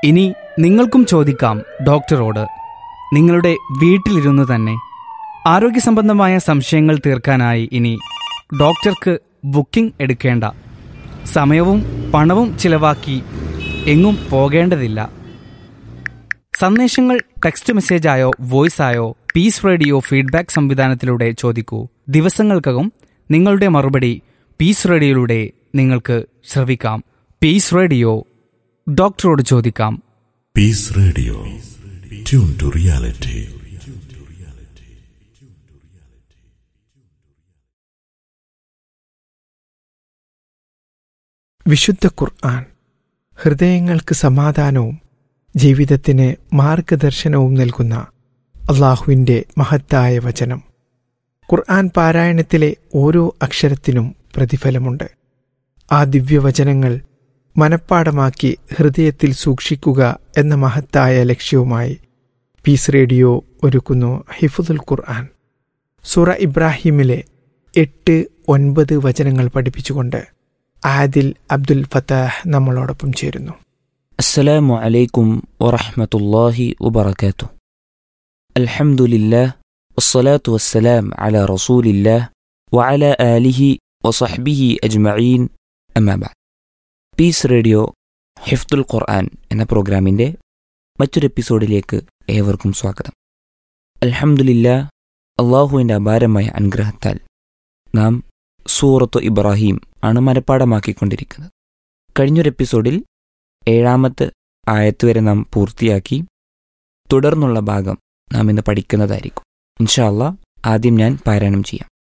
ഇനി നിങ്ങൾക്കും ചോദിക്കാം ഡോക്ടറോട് നിങ്ങളുടെ വീട്ടിലിരുന്ന് തന്നെ ആരോഗ്യ സംബന്ധമായ സംശയങ്ങൾ തീർക്കാനായി ഇനി ഡോക്ടർക്ക് ബുക്കിംഗ് എടുക്കേണ്ട സമയവും പണവും ചിലവാക്കി എങ്ങും പോകേണ്ടതില്ല സന്ദേശങ്ങൾ ടെക്സ്റ്റ് മെസ്സേജായോ വോയിസായോ പീസ് റേഡിയോ ഫീഡ്ബാക്ക് സംവിധാനത്തിലൂടെ ചോദിക്കൂ ദിവസങ്ങൾക്കകം നിങ്ങളുടെ മറുപടി പീസ് റേഡിയോയിലൂടെ നിങ്ങൾക്ക് ശ്രവിക്കാം പീസ് റേഡിയോ ഡോക്ടറോട് ചോദിക്കാം Peace Radio. Tune to reality. വിശുദ്ധ ഖുർആൻ ഹൃദയങ്ങൾക്ക് സമാധാനവും ജീവിതത്തിന് മാർഗദർശനവും നൽകുന്ന അള്ളാഹുവിൻ്റെ മഹത്തായ വചനം ഖുർആൻ പാരായണത്തിലെ ഓരോ അക്ഷരത്തിനും പ്രതിഫലമുണ്ട് ആ ദിവ്യവചനങ്ങൾ മനഃപ്പാടമാക്കി ഹൃദയത്തിൽ സൂക്ഷിക്കുക എന്ന മഹത്തായ ലക്ഷ്യവുമായി പീസ് റേഡിയോ ഒരുക്കുന്നു ഹിഫുദുൽ ഖുർആൻ സുറ ഇബ്രാഹിമിലെ എട്ട് ഒൻപത് വചനങ്ങൾ പഠിപ്പിച്ചുകൊണ്ട് ആദിൽ അബ്ദുൽ ഫത്താഹ് നമ്മളോടൊപ്പം ചേരുന്നു السلام عليكم ورحمة الله وبركاته الحمد لله والصلاة والسلام على رسول الله وعلى آله وصحبه أجمعين أما بعد പീസ് റേഡിയോ ഹിഫ്തുൽ ഖുർആൻ എന്ന പ്രോഗ്രാമിൻ്റെ മറ്റൊരു എപ്പിസോഡിലേക്ക് ഏവർക്കും സ്വാഗതം അൽഹംദുലില്ല അള്ളാഹുവിൻ്റെ അപാരമായ അനുഗ്രഹത്താൽ നാം സൂറത്ത് ഇബ്രാഹിം ആണ് മനഃപ്പാടമാക്കിക്കൊണ്ടിരിക്കുന്നത് കഴിഞ്ഞൊരു എപ്പിസോഡിൽ ഏഴാമത്തെ ആയത്ത് വരെ നാം പൂർത്തിയാക്കി തുടർന്നുള്ള ഭാഗം നാം ഇന്ന് പഠിക്കുന്നതായിരിക്കും ഇൻഷാ അള്ളാ ആദ്യം ഞാൻ പാരായണം ചെയ്യാം